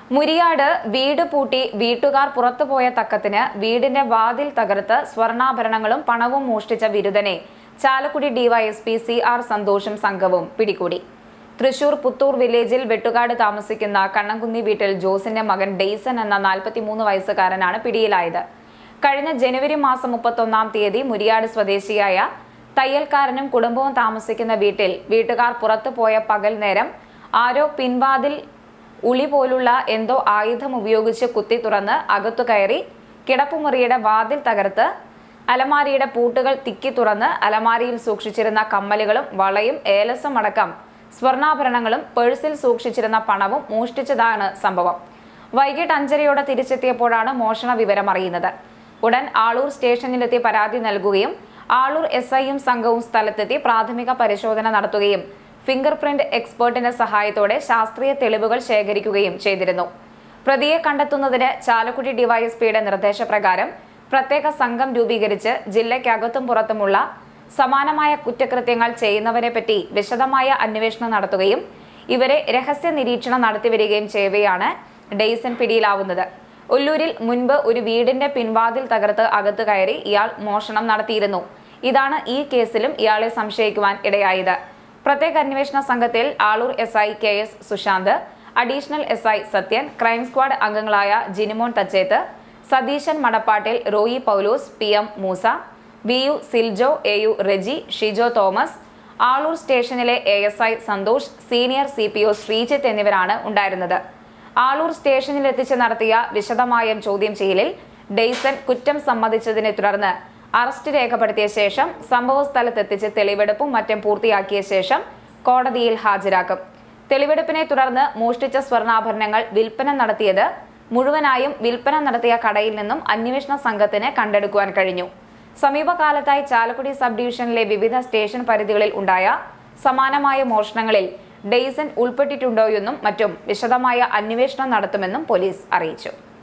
മുരിയാട് വീട് പൂട്ടി വീട്ടുകാർ പുറത്തുപോയ തക്കത്തിന് വീടിന്റെ വാതിൽ തകർത്ത് സ്വർണ്ണാഭരണങ്ങളും പണവും മോഷ്ടിച്ച വിരുദ്ധനെ ചാലക്കുടി ഡിവൈഎസ്പി സി ആർ സന്തോഷും സംഘവും പിടികൂടി തൃശൂർ പുത്തൂർ വില്ലേജിൽ വെട്ടുകാട് താമസിക്കുന്ന കണ്ണംകുന്നി വീട്ടിൽ ജോസിന്റെ മകൻ ഡെയ്സൺ എന്ന നാൽപ്പത്തിമൂന്ന് വയസ്സുകാരനാണ് പിടിയിലായത് കഴിഞ്ഞ ജനുവരി മാസം മുപ്പത്തൊന്നാം തീയതി മുരിയാട് സ്വദേശിയായ തയ്യൽക്കാരനും കുടുംബവും താമസിക്കുന്ന വീട്ടിൽ വീട്ടുകാർ പുറത്തു പോയ പകൽ നേരം ആരോ പിൻവാതിൽ ഉളി പോലുള്ള എന്തോ ആയുധം ഉപയോഗിച്ച് കുത്തി തുറന്ന് അകത്തു കയറി കിടപ്പുമുറിയുടെ വാതിൽ തകർത്ത് അലമാരിയുടെ പൂട്ടുകൾ തിക്കി തുറന്ന് അലമാരിയിൽ സൂക്ഷിച്ചിരുന്ന കമ്മലുകളും വളയും ഏലസും അടക്കം സ്വർണ്ണാഭരണങ്ങളും പേഴ്സിൽ സൂക്ഷിച്ചിരുന്ന പണവും മോഷ്ടിച്ചതാണ് സംഭവം വൈകിട്ട് അഞ്ചരയോടെ തിരിച്ചെത്തിയപ്പോഴാണ് മോഷണ വിവരം അറിയുന്നത് ഉടൻ ആളൂർ സ്റ്റേഷനിലെത്തി പരാതി നൽകുകയും ആളൂർ എസ് ഐയും സംഘവും സ്ഥലത്തെത്തി പ്രാഥമിക പരിശോധന നടത്തുകയും ഫിംഗർ പ്രിന്റ് എക്സ്പേർട്ടിന്റെ സഹായത്തോടെ ശാസ്ത്രീയ തെളിവുകൾ ശേഖരിക്കുകയും ചെയ്തിരുന്നു പ്രതിയെ കണ്ടെത്തുന്നതിന് ചാലക്കുടി ഡിവൈഎസ്പിയുടെ നിർദ്ദേശപ്രകാരം പ്രത്യേക സംഘം രൂപീകരിച്ച് ജില്ലയ്ക്കകത്തും പുറത്തുമുള്ള സമാനമായ കുറ്റകൃത്യങ്ങൾ ചെയ്യുന്നവരെ പറ്റി വിശദമായ അന്വേഷണം നടത്തുകയും ഇവരെ രഹസ്യ നിരീക്ഷണം നടത്തിവരികയും ചെയ്യവെയാണ് ഡെയ്സൺ പിടിയിലാവുന്നത് ഒല്ലൂരിൽ മുൻപ് ഒരു വീടിന്റെ പിൻവാതിൽ തകർത്ത് അകത്ത് കയറി ഇയാൾ മോഷണം നടത്തിയിരുന്നു ഇതാണ് ഈ കേസിലും ഇയാളെ സംശയിക്കുവാൻ ഇടയായത് പ്രത്യേക അന്വേഷണ സംഘത്തിൽ Aloor S I K S Sushanth additional S I Sathyan crime squad അംഗങ്ങളായ Jinimon Thachethu Satheesan Madappattil Roy Paulose P M Moosa V U Siljo A U Reji Shijo Thomas Aloor സ്റ്റേഷനിലെ A S I Santhosh senior C P O Sreejith എന്നിവരാണ് ഉണ്ടായിരുന്നത് ആളൂർ സ്റ്റേഷനിലെത്തിച്ച് നടത്തിയ വിശദമായ ചോദ്യം ചെയ്യലിൽ ഡെയ്സൺ കുറ്റം സമ്മതിച്ചതിനെ തുടർന്ന് അറസ്റ്റ് രേഖപ്പെടുത്തിയ ശേഷം സംഭവ സ്ഥലത്തെത്തിച്ച് തെളിവെടുപ്പും മറ്റും പൂർത്തിയാക്കിയ ശേഷം കോടതിയിൽ ഹാജരാക്കും തെളിവെടുപ്പിനെ തുടർന്ന് മോഷ്ടിച്ച സ്വർണ്ണാഭരണങ്ങൾ വിൽപ്പന നടത്തിയത് മുഴുവനായും വിൽപ്പന നടത്തിയ കടയിൽ നിന്നും അന്വേഷണ സംഘത്തിന് കണ്ടെടുക്കുവാൻ കഴിഞ്ഞു സമീപകാലത്തായി ചാലക്കുടി സബ് ഡിവിഷനിലെ വിവിധ സ്റ്റേഷൻ പരിധികളിൽ ഉണ്ടായ സമാനമായ മോഷണങ്ങളിൽ ഡെയ്സൺ ഉൾപ്പെട്ടിട്ടുണ്ടോയെന്നും മറ്റും വിശദമായ അന്വേഷണം നടത്തുമെന്നും പോലീസ് അറിയിച്ചു